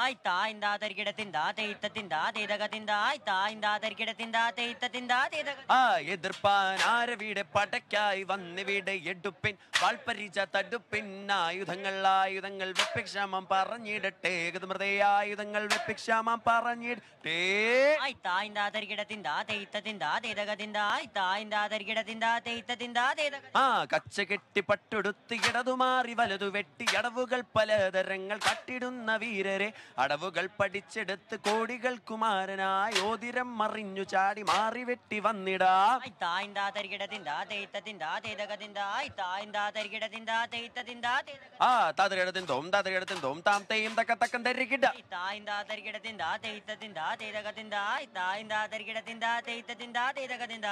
ഇത്താ ഇന്താ തരികിടത്തിന്താ തെയ്ത്തത്തിന്താ തേതകത്തിന്താ ഇത്താ ഇന്താ തരികിടത്തിന്താ തെയ്ത്തത്തിന്താ തേതക ആ എതിർപ്പാൻ ആരവിടെ പടയ്ക്കായി വന്നിവിടെ എടുപ്പിൻ വാൾപ്പരിച്ച തടുപ്പിൻ ആയുധങ്ങൾ ആയുധങ്ങൾ വെപ്പിക്ഷാമം പറഞ്ഞിടട്ടെ ഗതമൃതേ ആയുധങ്ങൾ വെപ്പിക്ഷാമം പറഞ്ഞിടട്ടെ ഇത്താ ഇന്താ തരികിടത്തിന്താ തെയ്ത്തത്തിന്താ തേതകത്തിന്താ ഇത്താ ഇന്താ തരികിടത്തിന്താ തെയ്ത്തത്തിന്താ തേതക ആ കച്ച കെട്ടി പട്ടുടുത്ത് ഇടതുമാറി വലതു വെട്ടി അടവുകൾ പലതരങ്ങൾ കട്ടിടുന്ന വീരരെ അടവുകൾ പഠിച്ചെടുത്ത് കോടികൾ കുമാരനായി ഓതിരം മറിഞ്ഞു ചാടി മാറി വെട്ടി വന്നിടാ ഇത്താ ഇന്താ തരികിടത്തിന്താ തെയ്ത്തത്തിന്താ തേതകത്തിന്താ ഇത്താ ഇന്താ തരികിടത്തിന്താ തെയ്ത്തത്തിന്താ തേതക ആ താതിരിടത്തിൻ തോം താതിരിടത്തിൻ തോം താം തെയ്യം തക്ക തക്കം തരികിട ഇത്താ ഇന്താ തരികിടത്തിന്താ തെയ്ത്തത്തിന്താ തേതകത്തിന്താ ഇത്താ ഇന്താ തരികിടത്തിന്താ തെയ്ത്തത്തിന്താ തേതകത്തിന്താ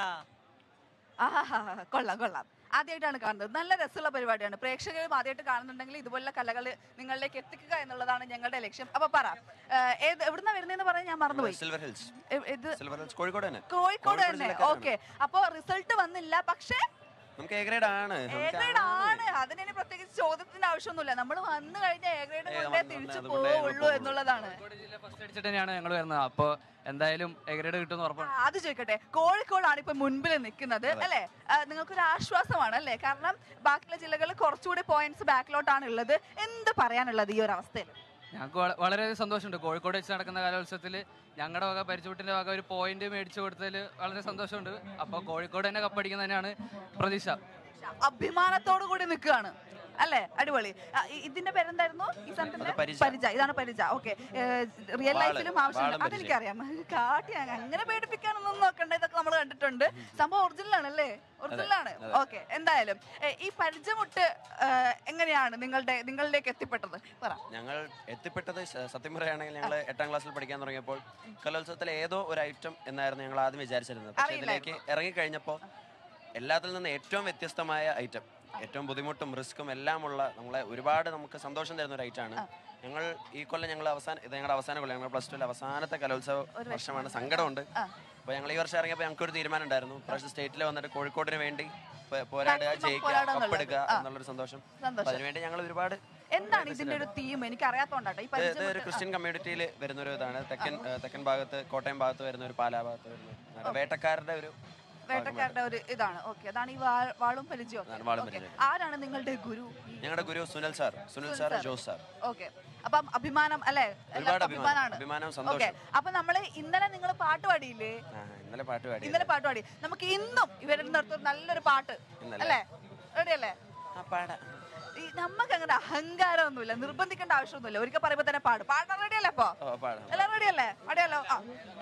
ആഹാ കൊള്ളാം കൊള്ളാം ആദ്യമായിട്ടാണ് കാണുന്നത് നല്ല രസമുള്ള പരിപാടിയാണ് പ്രേക്ഷകരും ആദ്യമായിട്ട് കാണുന്നുണ്ടെങ്കിൽ ഇതുപോലുള്ള കലകൾ നിങ്ങളിലേക്ക് എത്തിക്കുക എന്നുള്ളതാണ് ഞങ്ങളുടെ ലക്ഷ്യം അപ്പൊ പറ ഏഹ്, ഏത് എവിടുന്ന വരുന്നതെന്ന് പറയാൻ ഞാൻ മറന്നുപോയി സിൽവർ ഹിൽസ് എ- ഇത് സിൽവർ ഹിൽസ് കോഴിക്കോട് തന്നെ കോഴിക്കോട് തന്നെ ജില്ലക്കാരാണ്. ഓക്കെ അപ്പൊ റിസൾട്ട് വന്നില്ല പക്ഷേ നമുക്ക് എ ഗ്രേഡ് ആണ് എ നമുക്ക് ഗ്രേഡ് ആണ് അതിന് പ്രത്യേകിച്ച് ചോദ്യത്തിന്റെ ആവശ്യമൊന്നുമില്ല നമ്മൾ വന്നു കഴിഞ്ഞാൽ എ ഗ്രേഡ് ഏ, കൊണ്ടേ വന്ന് തിരിച്ചു അതുകൊണ്ടേ ഞങ്ങൾ പോവുള്ളൂ പോകുള്ളൂ. എന്നുള്ളതാണ് കോഴിക്കോട് ജില്ല ഫസ്റ്റ് അടിച്ചിട്ട് തന്നെയാണ് ഞങ്ങൾ വരുന്നത് അപ്പോൾ എന്തായാലും എ ഗ്രേഡ് കിട്ടുമെന്ന് ഉറപ്പാണ് ആ, അത് ചോദിക്കട്ടെ കോഴിക്കോടാണ് ഇപ്പൊ മുൻപിൽ നിൽക്കുന്നത് അല്ലെ നിങ്ങൾക്കൊരു ആശ്വാസമാണ് അല്ലെ കാരണം ബാക്കിയുള്ള ജില്ലകളിൽ കുറച്ചുകൂടി പോയിന്റ്സ് ബാക്കിലോട്ടാണ് ഉള്ളത് എന്ത് പറയാനുള്ളത് ഈ ഒരു അവസ്ഥയിൽ ഞങ്ങൾക്ക് വള- വളരെ സന്തോഷമുണ്ട് കോഴിക്കോട് വെച്ച് നടക്കുന്ന കലോത്സവത്തിൽ ഞങ്ങളുടെ വക പരിചുട്ടിൻ്റെ വക ഒരു പോയിന്റ് മേടിച്ചു കൊടുത്തതിൽ വളരെ സന്തോഷമുണ്ട് അപ്പോൾ കോഴിക്കോട് തന്നെ കപ്പടിക്കുന്ന തന്നെയാണ് പ്രതീക്ഷ അഭിമാനത്തോടു കൂടി നിൽക്കുകയാണ് അല്ലേ അടിപൊളി ആ, ഇ- ഇതിന്റെ പേരെന്തായിരുന്നു ഈ സാധനത്തിന്റെ അത് പരിച. പരിച ഇതാണ് പരിച ഓക്കെ റിയൽ വാള്, ലൈഫിലും ആവശ്യമുണ്ട് വാളും അതെനിക്കറിയാം കാട്ടി അങ്ങ് അങ്ങനെ പേടിപ്പിക്കാനൊന്നും നോക്കണ്ട ഇതൊക്കെ നമ്മൾ കണ്ടിട്ടുണ്ട് സംഭവം ഒറിജിനൽ ആണല്ലേ ഒറിജിനൽ ആണ് അതെ. ഓക്കെ എന്തായാലും ഏ, ഈ പരിചമുട്ട് ഏ, എങ്ങനെയാണ് നിങ്ങളുടെ നിങ്ങളിലേക്ക് എത്തിപ്പെട്ടത് പറ ഞങ്ങൾ എത്തിപ്പെട്ടത് സ- സത്യം പറയുകയാണെങ്കിൽ ഞങ്ങൾ എട്ടാം ക്ലാസ്സിൽ പഠിക്കാൻ തുടങ്ങിയപ്പോൾ കലോത്സവത്തിലെ ഏതോ ഒരു ഐറ്റം എന്നായിരുന്നു ഞങ്ങൾ ആദ്യം വിചാരിച്ചിരുന്നത് പക്ഷേ ഇതിലേക്ക് ഇറങ്ങിക്കഴിഞ്ഞപ്പോൾ എല്ലാത്തിൽ നിന്ന് ഏറ്റവും വ്യത്യസ്തമായ ഐറ്റം ഏറ്റവും ബുദ്ധിമുട്ടും റിസ്ക്കും എല്ലാം ഉള്ള നമ്മളെ ഒരുപാട് നമുക്ക് സന്തോഷം തരുന്ന ഒരു ഐറ്റമാണ് ഞങ്ങൾ ഈ കൊല്ലം ഞങ്ങൾ അവസാന ഇത് ഞങ്ങളുടെ അവസാന കൊല്ലം ഞങ്ങൾ പ്ലസ് ടുവിൽ അവസാനത്തെ കലോത്സവ വർഷമാണ് സങ്കടമുണ്ട് അപ്പോൾ ഞങ്ങൾ ഈ വർഷം ഇറങ്ങിയപ്പോൾ ഞങ്ങൾക്ക് ഒരു തീരുമാനം ഉണ്ടായിരുന്നു പ്രാവശ്യം സ്റ്റേറ്റിൽ വന്നിട്ട് കോഴിക്കോടിന് വേണ്ടി പോ- പോരാടുക Maximum ജയിക്കുക പോരാടുക കപ്പെടുക്കുക എന്നുള്ളത്. ആ. എന്നുള്ളൊരു സന്തോഷം സന്തോഷം. അപ്പോൾ അതിനുവേണ്ടി ഞങ്ങൾ ഒരുപാട് എന്താണ് ഇതിന്റെ ഒരു തീം എനിക്ക് അറിയാത്തോണ്ടാട്ടോ ഈ ഇത് ഇത് ഒരു പരിചമുട്ട് ക്രിസ്ത്യൻ കമ്മ്യൂണിറ്റിയിൽ വരുന്ന ഒരു ഇതാണ് തെക്കൻ ഏഹ് തെക്കൻ ഭാഗത്ത് കോട്ടയം ഭാഗത്ത് വരുന്ന ഒരു പാലാ ഭാഗത്ത് വരുന്ന ഒരു വേട്ടക്കാരുടെ ഒരു വേട്ടക്കാരുടെ ഒരു ഇതാണ് ഓക്കെ അതാണ് ഈ വാ- വാളും പരിചയം അതാണ് വാളും Okay. പരിചയം. ആരാണ് നിങ്ങളുടെ ഗുരു ഞങ്ങളുടെ ഗുരു Sunil sir Sunil sir Jose sir okay അപ്പം അഭിമാനം അല്ലെ ഒരുപാട് അഭിമാനം. അഭിമാനവും സന്തോഷവും. ഓക്കെ അപ്പൊ നമ്മള് ഇന്നലെ നിങ്ങൾ പാട്ട് പാടിയില്ലേ ആ, ഇന്നലെ പാട്ട് പാടി ഇന്നലെ പാട്ട് പാടി നമുക്ക് ഇന്നും ഇവരുടെ അടുത്ത് നല്ലൊരു പാട്ട് ഇന്നലെ? അല്ലേ റെഡി അല്ലേ ആ, പാടാം ഈ നമുക്ക് അങ്ങനെ അഹങ്കാരമൊന്നുമില്ല നിർബന്ധിക്കേണ്ട ആവശ്യമൊന്നുമില്ല ഒരിക്കൽ പറയുമ്പോ തന്നെ പാട് പാടാൻ റെഡി അല്ലേ അപ്പൊ ഓ പാടാം എല്ലാം റെഡി അല്ലേ പാടിയാലോ ആ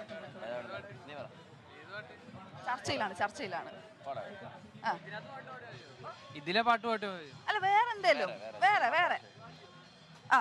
നീ പറ ചർച്ചയിലാണ് ചർച്ചയിലാണ് പാടാം ആ ഇതിലെ പാട്ട് പാട്ട് മതി. അല്ല വേറെ എന്തേലും വേറെ വേറെ ആ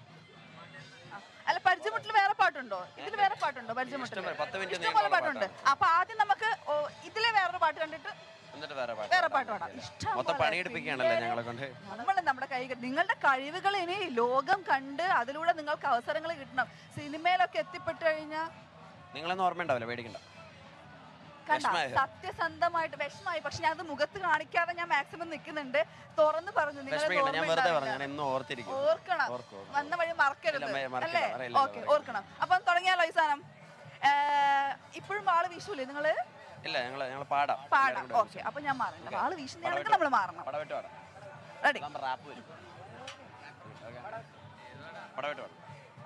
ആ. അല്ല പരിചയമുട്ടിൽ വേറെ പാട്ടുണ്ടോ ഇതിൽ വേറെ പാട്ടുണ്ടോ പരിചയമുട്ടിൽ ഇഷ്ടംപോലെ, പത്ത് മിനിറ്റ് ഇഷ്ടംപോലെ നീളമുള്ള പാട്ടുണ്ട് അപ്പൊ ആദ്യം നമുക്ക് ഓ, ഇതിലെ വേറൊരു പാട്ട് കണ്ടിട്ട് എന്നിട്ട് വേറെ പാട്ട് വേറെ പാട്ട് പാടാം ഇഷ്ടം മൊത്തം പോലെ. പണിയെടുപ്പിക്കുകയാണല്ലേ ഞങ്ങളെ കൊണ്ട് നമ്മൾ നമ്മുടെ കൈ നിങ്ങളുടെ കഴിവുകൾ ഇനി ലോകം കണ്ട് അതിലൂടെ നിങ്ങൾക്ക് അവസരങ്ങൾ കിട്ടണം സിനിമയിലൊക്കെ എത്തിപ്പെട്ടു കഴിഞ്ഞാൽ നിങ്ങളൊന്നും ഓർമ്മയുണ്ടാവില്ല പേടിക്കണ്ട കണ്ട വിഷമായോ? സത്യസന്ധമായിട്ട് വിഷമായി പക്ഷെ ഞാൻ അത് മുഖത്ത് കാണിക്കാതെ ഞാൻ മാക്സിമം നിൽക്കുന്നുണ്ട് തുറന്ന് പറഞ്ഞു നിങ്ങളെ വിഷമിക്കണ്ട ഞാൻ വെറുതെ ഓർമ്മ പറഞ്ഞു ഞാൻ എന്നും ഓർത്തിരിക്കും ഓർക്കണം ഓർക്കും, ഓർക്കും. വന്ന വഴി മറക്കരുത് ഇല്ല, മ- മറക്കില്ല, അല്ലേ മറയില്ല, ഓക്കെ മറയില്ല. ഓർക്കണം അപ്പം തുടങ്ങിയാലോ ഈ സാധനം ഇപ്പോഴും ആള് വീശൂലേ നിങ്ങള് ഇല്ല ഞങ്ങൾ ഞങ്ങൾ പാടാം പാടാം എല്ലാവരും കൂടെ ഓക്കെ അപ്പൊ ഞാൻ മാറണം ആള് വീശുന്നതാണെങ്കിൽ പടവെട്ട് നമ്മൾ മാറണം പടവെട്ട് പാടാം റെഡി അതാകുമ്പോൾ റാപ്പ് വരും ഓക്കേ. പടവെട്ട് പാടാം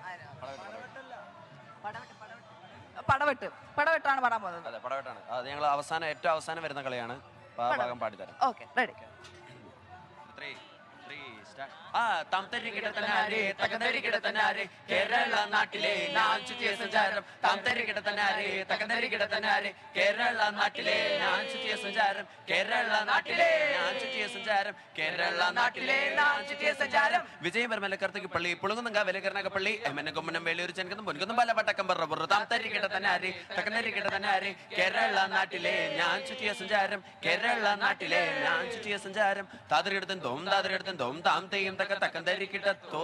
പടവെട്ട് പടവെട്ട് പടവെട്ട് പടവെട്ടാണ് പാടാൻ പോകുന്നത് അതെ പടവെട്ടാണ് അത് ഞങ്ങൾ അവസാനം ഏറ്റവും അവസാനം വരുന്ന കളിയാണ് അപ്പൊ ആ ഭാഗം പാടിത്തരാം okay ready Three, three, start. ആ താംതരി കിടത്തനാരെ തകതരി കിടത്തനാരെ കേരള നാട്ടിലെ ഞാൻ ചുറ്റിയ സഞ്ചാരം താംതരി കിടത്തനാരെ തകതരി കിടത്തനാരെ കേരള നാട്ടിലെ ഞാൻ ചുറ്റിയ സഞ്ചാരം കേരള നാട്ടിലെ ഞാൻ ചുറ്റിയ സഞ്ചാരം കേരള നാട്ടിലെ ഞാൻ ചുറ്റിയ സഞ്ചാരം വിജയം വരമല കർത്തക്ക് പള്ളി പുളുങ്ങുന്ന വിലകരണക പള്ളി എമ്മനെ കൊമ്മനം വേലൂർ ചെനക്കുന്നതും പൊൻകുന്നും പല പട്ടക്കം പറ പുറ താംതരി കിടത്തനാരെ തകതരി കിടത്തനാരെ കേരള നാട്ടിലെ ഞാൻ ചുറ്റിയ സഞ്ചാരം കേരള നാട്ടിലെ ഞാൻ ചുറ്റിയ സഞ്ചാരം താതിരിടത്തും തോം താതിരിടത്തും തോം താം തെയ്യം തക്ക തക്കം തരിക്കിട്ടത്തോ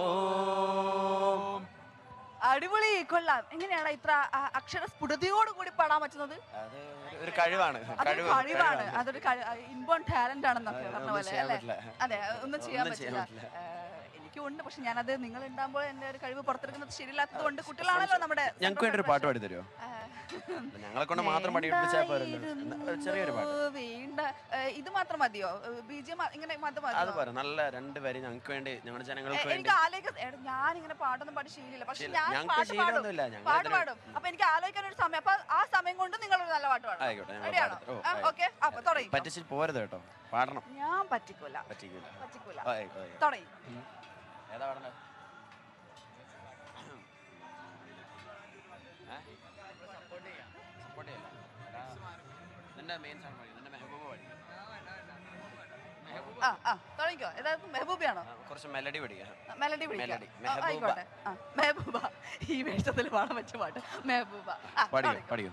അടിപൊളി കൊള്ളാം എങ്ങനെയാണ് ഇത്ര അ- അക്ഷര സ്ഫുടതയോട് കൂടി പാടാൻ പറ്റുന്നത് അത് ഒരു- ഒരു കഴിവാണ് അതൊരു കഴിവ് കഴിവാണ് അതൊരു ഇൻബോൺ ടാലന്റ് ആണെന്നൊക്കെ അതെ, പറഞ്ഞ ഒന്നും പോലെ ചെയ്യാൻ അല്ലേ പറ്റില്ല. അതെ ഒന്നും ചെയ്യാൻ ഒന്നും ചെയ്യാൻ പറ്റില്ല ഏഹ്, എനിക്ക് എനിക്കും ഉണ്ട് പക്ഷെ ഞാനത് നിങ്ങൾ ഉണ്ടാകുമ്പോൾ എന്റെ ഒരു കഴിവ് പുറത്തെടുക്കുന്നത് ശരിയില്ലാത്തത് കൊണ്ട് കുട്ടികളാണല്ലോ നമ്മുടെ ഞങ്ങൾക്ക് വേണ്ടി ഒരു പാട്ട് പാടി തരുമോ ആ. ഞങ്ങളെ കൊണ്ട് മാത്രം പഠിപ്പിച്ചാൽ പോരല്ലോ എന്നാ, ചെറിയൊരു പാട്ട് വേണ്ട ഏ, ഇത് മാത്രം മതിയോ ബി ജി എം ഇങ്ങനെ മാത്രം അത് മതിയോ പോരാ നല്ല രണ്ട് വരി ഞങ്ങൾക്ക് വേണ്ടി ഞങ്ങളുടെ എ- ജനങ്ങൾക്ക് വേണ്ടി എനിക്ക് ആലോചിക്കാൻ ഞാൻ ഇങ്ങനെ പാട്ടൊന്നും പാടി ശീലില്ല പക്ഷെ ശീലം- ഞാൻ ഞങ്ങൾക്ക് പാട്ട് പാടും ശീലമൊന്നുമില്ല. ഞങ്ങൾ പാട്ട് ഇതിന് പാടും അപ്പൊ എനിക്ക് ആലോചിക്കാൻ ഒരു സമയം അപ്പൊ ആ സമയം കൊണ്ട് നിങ്ങൾ ഒരു നല്ല പാട്ട് പാടും ആയിക്കോട്ടെ ഞങ്ങൾ റെഡിയാണോ പാടി- ഓ, ആയി. ഓക്കെ അപ്പൊ തുടങ്ങി പറ്റിച്ചിട്ട് പോരുത് കേട്ടോ പാടണം ഞാൻ പറ്റിക്കൂല പറ്റിക്കില്ല പറ്റിക്കൂല ആ, ആയിക്കോ, ആയിക്കോ. തുടങ്ങി ഏതാ പാടണ്ടേ സപ്പോർട്ട് ചെയ്യില്ല എടാ, നിന്റെ മെയിൻ സാധനം പാടി നിന്റെ മെഹബൂബ പാടി ആ ആ തുടങ്ങിക്കോ ഏതായത് മെഹബൂബയാണോ ആ, കുറച്ച് മെലഡി പഠിക്കാം മെലഡി പിടിക്കാം മെലഡി. ആ, മെഹബൂബ. ആയിക്കോട്ടെ ആ മെഹബൂബ ഈ വേഷത്തിൽ പാടാൻ പറ്റിയ പാട്ട് മെഹബൂബ ആ, പാടിയോ തുടങ്ങിക്കോ. പാടിയോ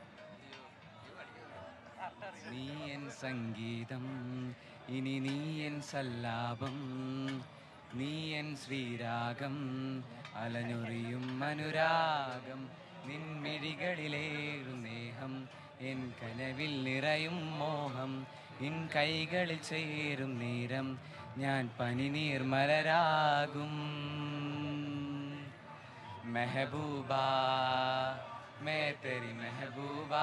നീ എൻ സംഗീതം ഇനി നീ എൻ സല്ലാപം നീ എൻ ശ്രീരാഗം അലഞ്ഞൊറിയും അനുരാഗം നിൻമിഴികളിലേറും നേഹം എൻ കനവിൽ നിറയും മോഹം നിൻ കൈകളിൽ ചേരും നേരം ഞാൻ പനിനീർ മലരാകും മെഹബൂബാ मैं तेरी महबूबा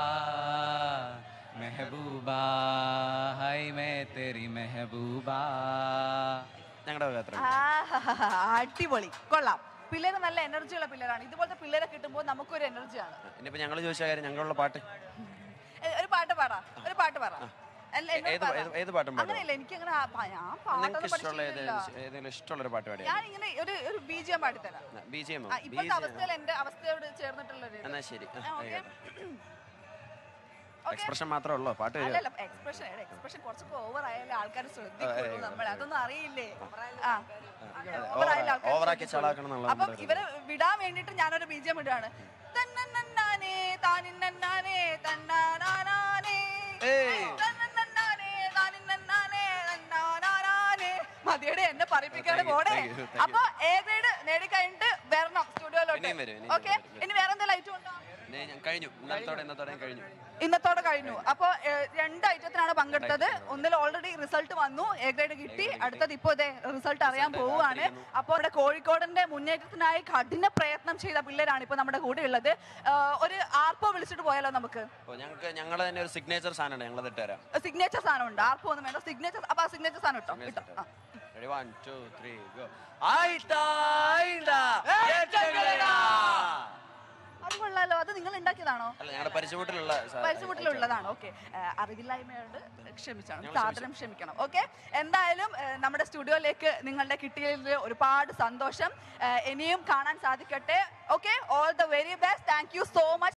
महबूबा हाय मैं तेरी महबूबा ഞങ്ങളുടെ വക അത്ര ആഹാഹാഹാ, അടിപൊളി കൊള്ളാം പിള്ളേര് നല്ല എനർജി ഉള്ള പിള്ളേരാണ് ഇതുപോലത്തെ പിള്ളേരെ കിട്ടുമ്പോൾ നമുക്കൊരു എനർജിയാണ് ഇനിയിപ്പോ ഞങ്ങൾ ചോദിച്ച കാര്യം ഞങ്ങളുള്ള പാട്ട് ഒരു പാട്ട് പാടാ ഒരു പാട്ട് പറ അല്ല, എന്നോട് ഏത് പറ. ഏത് ഏത് പാട്ടും പാടും അങ്ങനെയല്ല എനിക്ക് അങ്ങനെ ഞാൻ നിങ്ങൾക്ക് പാട്ടൊന്നും ഇഷ്ടമുള്ള ഏത് പഠിച്ചിട്ടില്ല ഏതെങ്കിലും ഇഷ്ടമുള്ള ഒരു പാട്ട് പാടിയാ ഞാൻ ഇങ്ങനെ ഒരു ഒരു ബി ജി എം പാടിത്തരാം ബി ജി എം ആ, ഇപ്പോഴത്തെ അവസ്ഥയിൽ എന്റെ അവസ്ഥയോട് ചേർന്നിട്ടുള്ള ഒരു ഇത്. എന്നാ ശരി ആ, ആ, ഓക്കേ. ആയിക്കോട്ടെ ഓക്കേ. എക്സ്പ്രഷൻ മാത്രമേ ഉള്ളൂ പാട്ട് വരിക അല്ലല്ല എക്സ്പ്രഷൻ എക്സ്പ്രഷൻ കുറച്ചൊക്കെ ഓവർ ആയാലേ ആൾക്കാർ ശ്രദ്ധിക്കുള്ളൂ നമ്മൾ അതൊന്നും അറിയില്ലേ ആ over ആയാലേ ആൾക്കാര് ഓവറാക്കി ശ്രദ്ധിക്കുള്ളൂ. ചളാക്കണം എന്നുള്ള അപ്പം നമ്മുടെ ഒരു ഇവരെ വിടാൻ വേണ്ടിട്ട് ഞാനൊരു ബീജം ഇടുകയാണ് തന്നന്നന്നാനേ, താനിന്നന്നാനേ, തന്നാനാനാനേ. ഏയ്. തന്നന്നന്നാനേ, താനിന്നന്നാനേ, തന്നാനാനാനേ. മതിയുടെ എന്നെ പറയിപ്പിക്കാതെ Thank you, പോടെ thank you, thank you. അപ്പൊ എ ഗ്രേഡ് നേടിക്കഴിഞ്ഞിട്ട് വരണം സ്റ്റുഡിയോയിലോട്ട് ഇനിയും വരും, ഇനിയും ഓക്കെ വരും, വരും. ഇനി വേറെ എന്തെങ്കിലും ഐറ്റം ഉണ്ടോ ഇനി ഞാൻ കഴിഞ്ഞു ഇന്നലത്തോടെ ഇന്നത്തോടെയും കഴിഞ്ഞു ഇന്നത്തോടെ കഴിഞ്ഞു അപ്പൊ ഏഹ്, രണ്ട് ഐറ്റത്തിനാണ് പങ്കെടുത്തത് ഒന്നിൽ ഓൾറെഡി റിസൾട്ട് വന്നു എ ഗ്രേഡ് കിട്ടി അടുത്തത് ഇപ്പോ ഇതേ റിസൾട്ട് അറിയാൻ പോവുകയാണ് അപ്പോൾ ഇവിടെ കോഴിക്കോടിന്റെ മുന്നേറ്റത്തിനായി കഠിന പ്രയത്നം ചെയ്ത പിള്ളേരാണ് ഇപ്പൊ നമ്മുടെ കൂടെ ഉള്ളത് ഏഹ്, ഒരു ആർപ്പോ വിളിച്ചിട്ട് പോയാലോ നമുക്ക് അപ്പോൾ ഞങ്ങൾക്ക് ഞങ്ങൾ തന്നെ ഒരു സിഗ്നേച്ചർ സാധനമുണ്ട് ഞങ്ങൾ ഇട്ടുതരാം സിഗ്നേച്ചർ സാധനം ഉണ്ട് ആർപ്പോ ഒന്നും വേണ്ട സിഗ്നേച്ചർ അപ്പൊ ആ സിഗ്നേച്ചർ സാധനം ഇട്ടോ ഇട്ടോ ആ. Ready one two three go ആയിട്ടാ ആയിട്ടാ ഏറ്റങ്ങളെടാ. അത് കൊള്ളാലോ അത് നിങ്ങൾ ഉണ്ടാക്കിയതാണോ അല്ല ഞങ്ങളുടെ പരിചയമുട്ടിലുള്ള സാ- പരിചയമുട്ടിലുള്ളതാണ് ഓക്കെ അറിവില്ലായ്മയോട് ക്ഷമിച്ചാണ് ഞങ്ങൾ സാദരം ക്ഷമിക്കണം ഓക്കെ എന്തായാലും ഏഹ്, നമ്മുടെ സ്റ്റുഡിയോയിലേക്ക് നിങ്ങളുടെ കിട്ടിയതിൽ ഒരുപാട് സന്തോഷം ഏഹ്, ഇനിയും കാണാൻ സാധിക്കട്ടെ okay all the very best thank you so